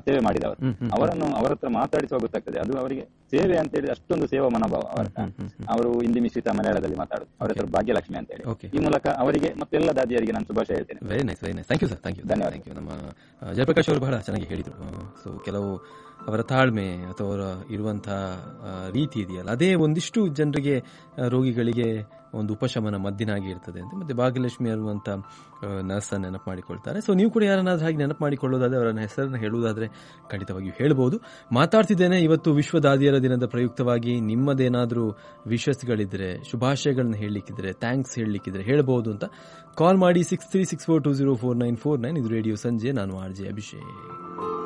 ಸೇವೆ ಮಾಡಿದವರು ಅವರನ್ನು ಅವರ ಹತ್ರ ಮಾತಾಡಿಸುವ ಗೊತ್ತಾಗ್ತದೆ ಅದು ಅವರಿಗೆ ಸೇವೆ ಅಂತ ಹೇಳಿ ಅಷ್ಟೊಂದು ಸೇವಾ ಮನೋಭಾವ ಅವರ ಅವರು ಹಿಂದಿ ಮಿಶ್ರಿತ ಮಲಯಾಳದಲ್ಲಿ ಮಾತಾಡುದು ಅವರ ಹೆಸರು ಭಾಗ್ಯಲಕ್ಷ್ಮಿ ಅಂತ ಹೇಳಿ Okay. ಈ ಮೂಲಕ ಅವರಿಗೆ ಮತ್ತೆ ಎಲ್ಲ ದಾದಿಯರಿಗೆ ನಾನು ಶುಭಾಶಯ ಹೇಳ್ತೇನೆ very nice very nice thank you sir thank you ಧನ್ಯವಾದ. ಥ್ಯಾಂಕ್ ಯು ನಮ್ಮ ಆ, ಜಯಪ್ರಕಾಶ್ ಅವರು ಬಹಳ ಚೆನ್ನಾಗಿ ಹೇಳಿದರು ಸೊ ಕೆಲವು ಅವರ ತಾಳ್ಮೆ ಅಥವಾ ಅವರ ಇರುವಂತಹ ಆ, ರೀತಿ ಇದೆಯಲ್ಲ ಅದೇ ಒಂದಿಷ್ಟು ಜನರಿಗೆ ಆ, ರೋಗಿಗಳಿಗೆ ಒಂದು ಉಪಶಮನ ಮದ್ದಿನಾಗಿ ಇರ್ತದೆ ಅಂತ ಮತ್ತೆ ಭಾಗ್ಯಲಕ್ಷ್ಮಿ ಅನ್ನುವಂಥ ನರ್ಸ್ ಅನ್ನು ನೆನಪು ಮಾಡಿಕೊಳ್ತಾರೆ ಸೊ ನೀವು ಕೂಡ ಯಾರನ್ನಾದ್ರೂ ಹಾಗೆ ನೆನಪು ಮಾಡಿಕೊಳ್ಳೋದಾದ್ರೆ ಅವರ ಹೆಸರನ್ನು ಹೇಳುವುದಾದ್ರೆ ಖಂಡಿತವಾಗಿಯೂ ಹೇಳ್ಬೋದು ಮಾತಾಡ್ತಿದ್ದೇನೆ ಇವತ್ತು ವಿಶ್ವ ದಾದಿಯರ ದಿನದ ಪ್ರಯುಕ್ತವಾಗಿ ನಿಮ್ಮದೇನಾದರೂ ವಿಶಸ್ಗಳಿದ್ರೆ ಶುಭಾಶಯಗಳನ್ನ ಹೇಳಲಿಕ್ಕಿದ್ರೆ ಥ್ಯಾಂಕ್ಸ್ ಹೇಳಲಿಕ್ಕಿದ್ರೆ ಹೇಳ್ಬೋದು ಅಂತ ಕಾಲ್ ಮಾಡಿ six three six four two zero four nine four nine ಇದು ರೇಡಿಯೋ ಸಂಜೆ ನಾನು ಆರ್ ಜೆ ಅಭಿಷೇಕ್